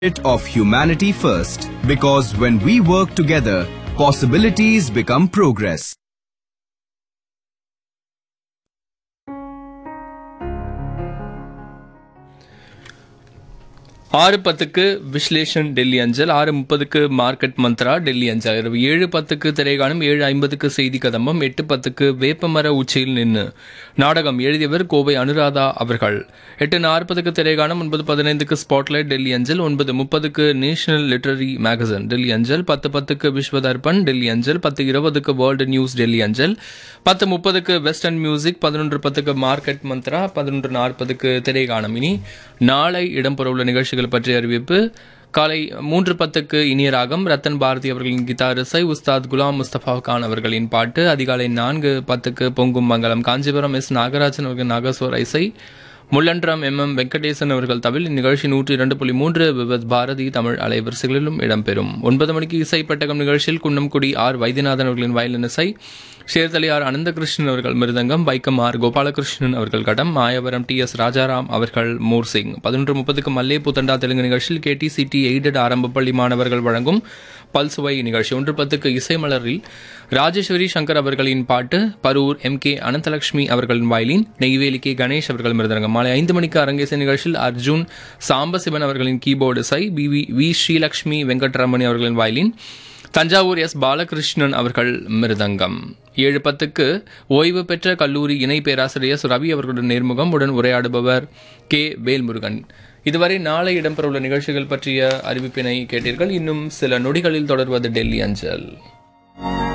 of humanity first. Because when we work together, possibilities become progress. ஆறு பத்துக்கு விஸ்லேஷன் டெல்லி அஞ்சல் ஆறு முப்பதுக்கு மார்க்கெட் மந்த்ரா டெல்லி அஞ்சல் இரவு ஏழு பத்துக்கு திரைகாணும் ஏழு ஐம்பதுக்கு செய்தி கதம்பம் எட்டு பத்துக்கு வேப்பமர உச்சியில் நின்று நாடகம் எழுதியவர் கோவை அனுராதா அவர்கள் எட்டு நாற்பதுக்கு திரைகாணும் ஒன்பது பதினைந்துக்கு ஸ்பாட்லைட் டெல்லி அஞ்சல் ஒன்பது முப்பதுக்கு நேஷனல் லிட்டரரி மேகசின் டெல்லி அஞ்சல் பத்து பத்துக்கு விஸ்வதர்பன் டெல்லி அஞ்சல் பத்து இருபதுக்கு வேர்ல்டு நியூஸ் டெல்லி அஞ்சல் பத்து முப்பதுக்கு வெஸ்டர்ன் மியூசிக் பதினொன்று பத்துக்கு மார்க்கெட் மந்த்ரா பதினொன்று நாற்பதுக்கு திரைகாணும் இனி நாளை இடம்பெறவுள்ள நிகழ்ச்சிகள் பற்றிய அறிவிப்பு காலை மூன்று பத்துக்கு இனிய ராகம் ரத்தன் பாரதி அவர்களின் கிதார் இசை உஸ்தாத் குலாம் முஸ்தபா கான் அவர்களின் பாட்டு அதிகாலை நான்கு பத்துக்கு பொங்கும் மங்கலம் காஞ்சிபுரம் எஸ் நாகராஜன் அவர்கள் நாகஸ்வர இசை முள்ளன்றம் எம் எம் வெங்கடேசன் அவர்கள் தவில் இந்நிகழ்ச்சி நூற்றி இரண்டு புள்ளி மூன்று விவத் பாரதி தமிழ் அலைவரிசைகளிலும் இடம்பெறும் ஒன்பது மணிக்கு இசை பெட்டகம் நிகழ்ச்சியில் குன்னம்குடி ஆர் வைத்தியநாதன் அவர்களின் வயலின் இசை சேர்த்தலையார் அனந்தகிருஷ்ணன் அவர்கள் மிருதங்கம் வைக்கம் ஆர் கோபாலகிருஷ்ணன் அவர்கள் கடம் மாயவரம் டி எஸ் ராஜாராம் அவர்கள் மோர்சிங் பதினொன்று முப்பதுக்கு மல்லேபு தண்டா தெலுங்கு நிகழ்ச்சியில் கேடி சிடி எய்டட் ஆரம்ப பள்ளி மாணவர்கள் வழங்கும் பல்சுவை நிகழ்ச்சி ஒன்று பத்துக்கு இசைமலரில் ராஜேஸ்வரி சங்கர் அவர்களின் பாட்டு பரூர் எம் கே அனந்தலட்சுமி அவர்களின் வயலின் நெய்வேலி கே கணேஷ் அவர்கள் மிருதங்கம் மாலை ஐந்து மணிக்கு அரங்கேச நிகழ்ச்சியில் அர்ஜுன் சாம்பசிவன் அவர்களின் கீபோர்டு இசை P V V Srilakshmi Venkataramani அவர்களின் வயலின் தஞ்சாவூர் எஸ் பாலகிருஷ்ணன் அவர்கள் மிருதங்கம் ஏழு பத்துக்கு ஓய்வு பெற்ற கல்லூரி இணை பேராசிரியர் ரவி அவர்களுடன் நேர்முகம் உடன் உரையாடுபவர் கே வேல்முருகன் இதுவரை நாளை இடம்பெறவுள்ள நிகழ்ச்சிகள் பற்றிய அறிவிப்பினை கேட்டீர்கள் இன்னும் சில நொடிகளில் தொடர்வது டெல்லி அஞ்சல்